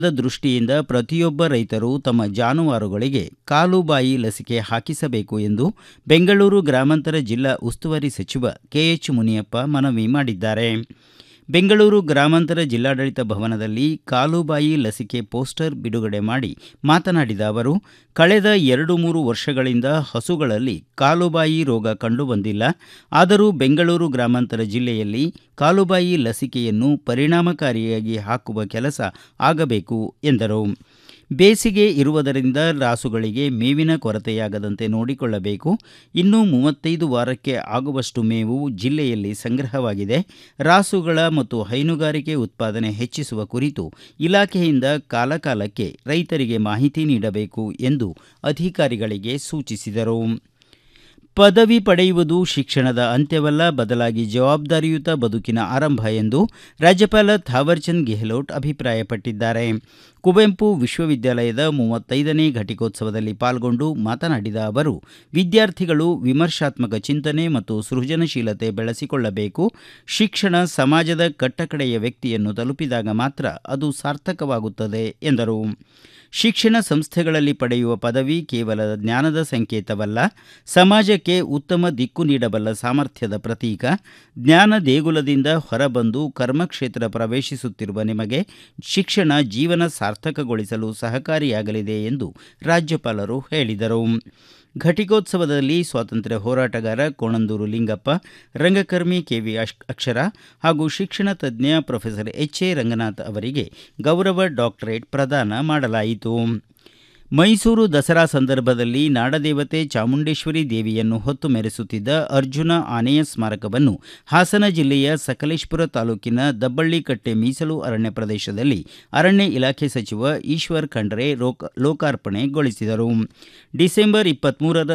ದೃಷ್ಟಿಯಿಂದ ಪ್ರತಿಯೊಬ್ಬ ರೈತರು ತಮ್ಮ ಜಾನುವಾರುಗಳಿಗೆ ಕಾಲುಬಾಯಿ ಲಸಿಕೆ ಹಾಕಿಸಬೇಕು ಎಂದು ಬೆಂಗಳೂರು ಗ್ರಾಮಾಂತರ ಜಿಲ್ಲಾ ಉಸ್ತುವಾರಿ ಸಚಿವ ಕೆಎಚ್ ಮುನಿಯಪ್ಪ ಮನವಿ ಮಾಡಿದ್ದಾರೆ ಬೆಂಗಳೂರು ಗ್ರಾಮಾಂತರ ಜಿಲ್ಲಾಡಳಿತ ಭವನದಲ್ಲಿ ಕಾಲುಬಾಯಿ ಲಸಿಕೆ ಪೋಸ್ಟರ್ ಬಿಡುಗಡೆ ಮಾಡಿ ಮಾತನಾಡಿದ ಅವರು ಕಳೆದ ಎರಡು ಮೂರು ವರ್ಷಗಳಿಂದ ಹಸುಗಳಲ್ಲಿ ಕಾಲುಬಾಯಿ ರೋಗ ಕಂಡುಬಂದಿಲ್ಲ ಆದರೂ ಬೆಂಗಳೂರು ಗ್ರಾಮಾಂತರ ಜಿಲ್ಲೆಯಲ್ಲಿ ಕಾಲುಬಾಯಿ ಲಸಿಕೆಯನ್ನು ಪರಿಣಾಮಕಾರಿಯಾಗಿ ಹಾಕುವ ಕೆಲಸ ಆಗಬೇಕು ಎಂದರು ಬೇಸಿಗೆ ಇರುವುದರಿಂದ ರಾಸುಗಳಿಗೆ ಮೇವಿನ ಕೊರತೆಯಾಗದಂತೆ ನೋಡಿಕೊಳ್ಳಬೇಕು ಇನ್ನು ಮೂವತ್ತೈದು ವಾರಕ್ಕೆ ಆಗುವಷ್ಟು ಮೇವು ಜಿಲ್ಲೆಯಲ್ಲಿ ಸಂಗ್ರಹವಾಗಿದೆ ರಾಸುಗಳ ಮತ್ತು ಹೈನುಗಾರಿಕೆ ಉತ್ಪಾದನೆ ಹೆಚ್ಚಿಸುವ ಕುರಿತು ಇಲಾಖೆಯಿಂದ ಕಾಲಕಾಲಕ್ಕೆ ರೈತರಿಗೆ ಮಾಹಿತಿ ನೀಡಬೇಕು ಎಂದು ಅಧಿಕಾರಿಗಳಿಗೆ ಸೂಚಿಸಿದರು ಪದವಿ ಪಡೆಯುವುದು ಶಿಕ್ಷಣದ ಅಂತ್ಯವಲ್ಲ ಬದಲಾಗಿ ಜವಾಬ್ದಾರಿಯುತ ಬದುಕಿನ ಆರಂಭ ಎಂದು ರಾಜ್ಯಪಾಲ ಥಾವರ್ಚಂದ್ ಗೆಹ್ಲೋಟ್ ಅಭಿಪ್ರಾಯಪಟ್ಟಿದ್ದಾರೆ ಕುವೆಂಪು ವಿಶ್ವವಿದ್ಯಾಲಯದ ಮೂವತ್ತೈದನೇ ಘಟಿಕೋತ್ಸವದಲ್ಲಿ ಪಾಲ್ಗೊಂಡು ಮಾತನಾಡಿದ ಅವರು ವಿದ್ಯಾರ್ಥಿಗಳು ವಿಮರ್ಶಾತ್ಮಕ ಚಿಂತನೆ ಮತ್ತು ಸೃಜನಶೀಲತೆ ಬೆಳೆಸಿಕೊಳ್ಳಬೇಕು ಶಿಕ್ಷಣ ಸಮಾಜದ ಕಟ್ಟಕಡೆಯ ವ್ಯಕ್ತಿಯನ್ನು ತಲುಪಿದಾಗ ಮಾತ್ರ ಅದು ಸಾರ್ಥಕವಾಗುತ್ತದೆ ಎಂದರು ಶಿಕ್ಷಣ ಸಂಸ್ಥೆಗಳಲ್ಲಿ ಪಡೆಯುವ ಪದವಿ ಕೇವಲ ಜ್ಞಾನದ ಸಂಕೇತವಲ್ಲ ಸಮಾಜಕ್ಕೆ ಉತ್ತಮ ದಿಕ್ಕು ನೀಡಬಲ್ಲ ಸಾಮರ್ಥ್ಯದ ಪ್ರತೀಕ ಜ್ಞಾನ ದೇಗುಲದಿಂದ ಹೊರಬಂದು ಕರ್ಮಕ್ಷೇತ್ರ ಪ್ರವೇಶಿಸುತ್ತಿರುವ ನಿಮಗೆ ಶಿಕ್ಷಣ ಜೀವನ ಸಾರ್ಥಕಗೊಳಿಸಲು ಸಹಕಾರಿಯಾಗಲಿದೆ ಎಂದು ರಾಜ್ಯಪಾಲರು ಹೇಳಿದರು ಘಟಿಕೋತ್ಸವದಲ್ಲಿ ಸ್ವಾತಂತ್ರ್ಯ ಹೋರಾಟಗಾರ ಕೋಣಂದೂರು ಲಿಂಗಪ್ಪ ರಂಗಕರ್ಮಿ ಕೆವಿ ಅಕ್ಷರ ಹಾಗೂ ಶಿಕ್ಷಣ ತಜ್ಞ ಪ್ರೊಫೆಸರ್ ಎಚ್ ಎ ರಂಗನಾಥ್ ಅವರಿಗೆ ಗೌರವ ಡಾಕ್ಟರೇಟ್ ಪ್ರದಾನ ಮಾಡಲಾಯಿತು ಮೈಸೂರು ದಸರಾ ಸಂದರ್ಭದಲ್ಲಿ ನಾಡದೇವತೆ ಚಾಮುಂಡೇಶ್ವರಿ ದೇವಿಯನ್ನು ಹೊತ್ತು ಮೆರೆಸುತ್ತಿದ್ದ ಅರ್ಜುನ ಆನೆಯ ಸ್ಮಾರಕವನ್ನು ಹಾಸನ ಜಿಲ್ಲೆಯ ಸಕಲೇಶಪುರ ತಾಲೂಕಿನ ದಬ್ಬಳ್ಳಿಕಟ್ಟೆ ಮೀಸಲು ಅರಣ್ಯ ಪ್ರದೇಶದಲ್ಲಿ ಅರಣ್ಯ ಇಲಾಖೆ ಸಚಿವ ಈಶ್ವರ್ ಖಂಡ್ರೆ ಲೋಕಾರ್ಪಣೆಗೊಳಿಸಿದರು ಡಿಸೆಂಬರ್ ಇಪ್ಪತ್ಮೂರರ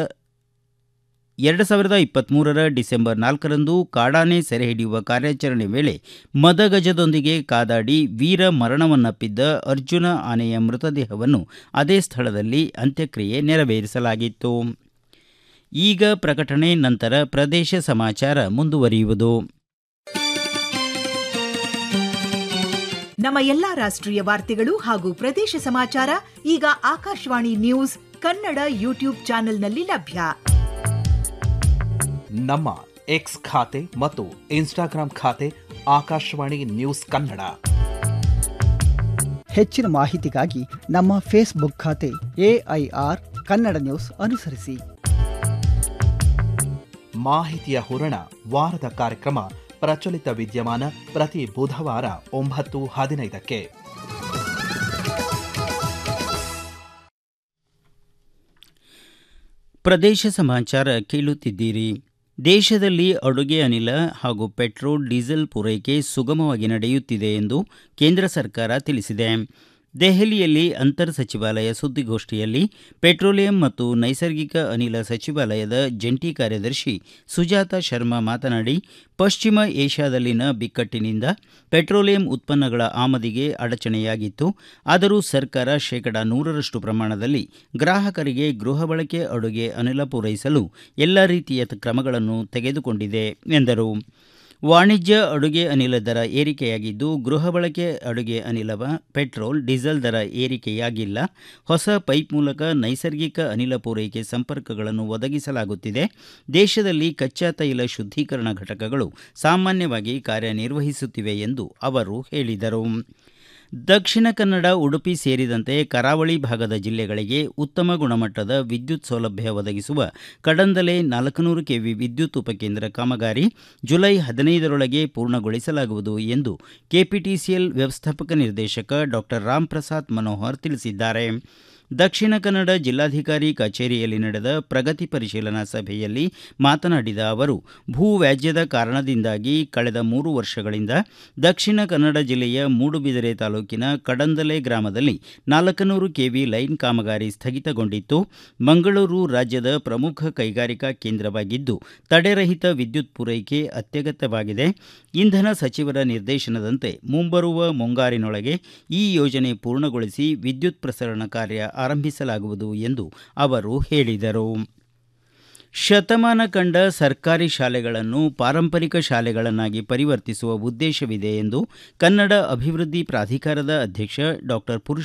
ಎರಡು ಸಾವಿರದ ಇಪ್ಪತ್ತ್ಮೂರರ ಡಿಸೆಂಬರ್ ನಾಲ್ಕರಂದು ಕಾಡಾನೆ ಸೆರೆ ಹಿಡಿಯುವ ಕಾರ್ಯಾಚರಣೆ ವೇಳೆ ಮದಗಜದೊಂದಿಗೆ ಕಾದಾಡಿ ವೀರ ಮರಣವನ್ನಪ್ಪಿದ್ದ ಅರ್ಜುನ ಆನೆಯ ಮೃತದೇಹವನ್ನು ಅದೇ ಸ್ಥಳದಲ್ಲಿ ಅಂತ್ಯಕ್ರಿಯೆ ನೆರವೇರಿಸಲಾಗಿತ್ತು ಈಗ ಪ್ರಕಟಣೆ ನಂತರ ಪ್ರದೇಶ ಸಮಾಚಾರ ಮುಂದುವರಿಯುವುದು ನಮ್ಮ ಎಲ್ಲಾ ರಾಷ್ಟ್ರೀಯ ವಾರ್ತೆಗಳು ಹಾಗೂ ಪ್ರದೇಶ ಸಮಾಚಾರ ಈಗ ಆಕಾಶವಾಣಿ ನ್ಯೂಸ್ ಕನ್ನಡ ಯೂಟ್ಯೂಬ್ ಚಾನೆಲ್ನಲ್ಲಿ ಲಭ್ಯ ನಮ್ಮ ಎಕ್ಸ್ ಖಾತೆ ಮತ್ತು ಇನ್ಸ್ಟಾಗ್ರಾಂ ಖಾತೆ ಆಕಾಶವಾಣಿ ನ್ಯೂಸ್ ಕನ್ನಡ ಹೆಚ್ಚಿನ ಮಾಹಿತಿಗಾಗಿ ನಮ್ಮ ಫೇಸ್ಬುಕ್ ಖಾತೆ ಎಐಆರ್ ಕನ್ನಡ ನ್ಯೂಸ್ ಅನುಸರಿಸಿ ಮಾಹಿತಿಯ ಹೂರಣ ವಾರದ ಕಾರ್ಯಕ್ರಮ ಪ್ರಚಲಿತ ವಿದ್ಯಮಾನ ಪ್ರತಿ ಬುಧವಾರ ಒಂಬತ್ತು ಹದಿನೈದಕ್ಕೆ ಪ್ರದೇಶ ಸಮಾಚಾರ ಕೇಳುತ್ತಿದ್ದೀರಿ ದೇಶದಲ್ಲಿ ಅಡುಗೆ ಅನಿಲ ಹಾಗೂ ಪೆಟ್ರೋಲ್ ಡೀಸೆಲ್ ಪೂರೈಕೆ ಸುಗಮವಾಗಿ ನಡೆಯುತ್ತಿದೆ ಎಂದು ಕೇಂದ್ರ ಸರ್ಕಾರ ತಿಳಿಸಿದೆ ದೆಹಲಿಯಲ್ಲಿ ಅಂತರ್ ಸಚಿವಾಲಯ ಸುದ್ದಿಗೋಷ್ಠಿಯಲ್ಲಿ ಪೆಟ್ರೋಲಿಯಂ ಮತ್ತು ನೈಸರ್ಗಿಕ ಅನಿಲ ಸಚಿವಾಲಯದ ಜಂಟಿ ಕಾರ್ಯದರ್ಶಿ ಸುಜಾತ ಶರ್ಮಾ ಮಾತನಾಡಿ ಪಶ್ಚಿಮ ಏಷ್ಯಾದಲ್ಲಿನ ಬಿಕ್ಕಟ್ಟಿನಿಂದ ಪೆಟ್ರೋಲಿಯಂ ಉತ್ಪನ್ನಗಳ ಆಮದಿಗೆ ಅಡಚಣೆಯಾಗಿತ್ತು ಆದರೂ ಸರ್ಕಾರ ಶೇಕಡಾ ನೂರರಷ್ಟು ಪ್ರಮಾಣದಲ್ಲಿ ಗ್ರಾಹಕರಿಗೆ ಗೃಹ ಬಳಕೆ ಅಡುಗೆ ಅನಿಲ ಪೂರೈಸಲು ಎಲ್ಲ ರೀತಿಯ ಕ್ರಮಗಳನ್ನು ತೆಗೆದುಕೊಂಡಿದೆ ಎಂದರು ವಾಣಿಜ್ಯ ಅಡುಗೆ ಅನಿಲ ದರ ಏರಿಕೆಯಾಗಿದ್ದು ಗೃಹ ಬಳಕೆ ಅಡುಗೆ ಅನಿಲ ಪೆಟ್ರೋಲ್ ಡೀಸೆಲ್ ದರ ಏರಿಕೆಯಾಗಿಲ್ಲ ಹೊಸ ಪೈಪ್ ಮೂಲಕ ನೈಸರ್ಗಿಕ ಅನಿಲ ಪೂರೈಕೆ ಸಂಪರ್ಕಗಳನ್ನು ಒದಗಿಸಲಾಗುತ್ತಿದೆ ದೇಶದಲ್ಲಿ ಕಚ್ಚಾ ತೈಲ ಶುದ್ದೀಕರಣ ಘಟಕಗಳು ಸಾಮಾನ್ಯವಾಗಿ ಕಾರ್ಯನಿರ್ವಹಿಸುತ್ತಿವೆ ಎಂದು ಅವರು ಹೇಳಿದರು ದಕ್ಷಿಣ ಕನ್ನಡ ಉಡುಪಿ ಸೇರಿದಂತೆ ಕರಾವಳಿ ಭಾಗದ ಜಿಲ್ಲೆಗಳಿಗೆ ಉತ್ತಮ ಗುಣಮಟ್ಟದ ವಿದ್ಯುತ್ ಸೌಲಭ್ಯ ಒದಗಿಸುವ ಕಡಂದಲೆ ನಾಲ್ಕುನೂರು ಕೆವಿ ವಿದ್ಯುತ್ ಉಪಕೇಂದ್ರ ಕಾಮಗಾರಿ ಜುಲೈ ಹದಿನೈದರೊಳಗೆ ಪೂರ್ಣಗೊಳಿಸಲಾಗುವುದು ಎಂದು ಕೆಪಿಟಿಸಿಎಲ್ ವ್ಯವಸ್ಥಾಪಕ ನಿರ್ದೇಶಕ ಡಾಕ್ಟರ್ ರಾಮ್ ಪ್ರಸಾದ್ ಮನೋಹರ್ ತಿಳಿಸಿದ್ದಾರೆ ದಕ್ಷಿಣ ಕನ್ನಡ ಜಿಲ್ಲಾಧಿಕಾರಿ ಕಚೇರಿಯಲ್ಲಿ ನಡೆದ ಪ್ರಗತಿ ಪರಿಶೀಲನಾ ಸಭೆಯಲ್ಲಿ ಮಾತನಾಡಿದ ಅವರು ಭೂ ವ್ಯಾಜ್ಯದ ಕಾರಣದಿಂದಾಗಿ ಕಳೆದ ಮೂರು ವರ್ಷಗಳಿಂದ ದಕ್ಷಿಣ ಕನ್ನಡ ಜಿಲ್ಲೆಯ ಮೂಡುಬಿದಿರೆ ತಾಲೂಕಿನ ಕಡಂದಲೆ ಗ್ರಾಮದಲ್ಲಿ ನಾಲ್ಕನೂರು ಕೆವಿ ಲೈನ್ ಕಾಮಗಾರಿ ಸ್ಥಗಿತಗೊಂಡಿತ್ತು ಮಂಗಳೂರು ರಾಜ್ಯದ ಪ್ರಮುಖ ಕೈಗಾರಿಕಾ ಕೇಂದ್ರವಾಗಿದ್ದು ತಡೆರಹಿತ ವಿದ್ಯುತ್ ಪೂರೈಕೆ ಅತ್ಯಗತ್ಯವಾಗಿದೆ ಇಂಧನ ಸಚಿವರ ನಿರ್ದೇಶನದಂತೆ ಮುಂಬರುವ ಮುಂಗಾರಿನೊಳಗೆ ಈ ಯೋಜನೆ ಪೂರ್ಣಗೊಳಿಸಿ ವಿದ್ಯುತ್ ಪ್ರಸರಣ ಕಾರ್ಯ ಆರಂಭಿಸಲಾಗುವುದು ಎಂದು ಅವರು ಹೇಳಿದರು ಶತಮಾನ ಕಂಡ ಸರ್ಕಾರಿ ಶಾಲೆಗಳನ್ನು ಪಾರಂಪರಿಕ ಶಾಲೆಗಳನ್ನಾಗಿ ಪರಿವರ್ತಿಸುವ ಉದ್ದೇಶವಿದೆ ಎಂದು ಕನ್ನಡ ಅಭಿವೃದ್ಧಿ ಪ್ರಾಧಿಕಾರದ ಅಧ್ಯಕ್ಷ ಡಾಕ್ಟರ್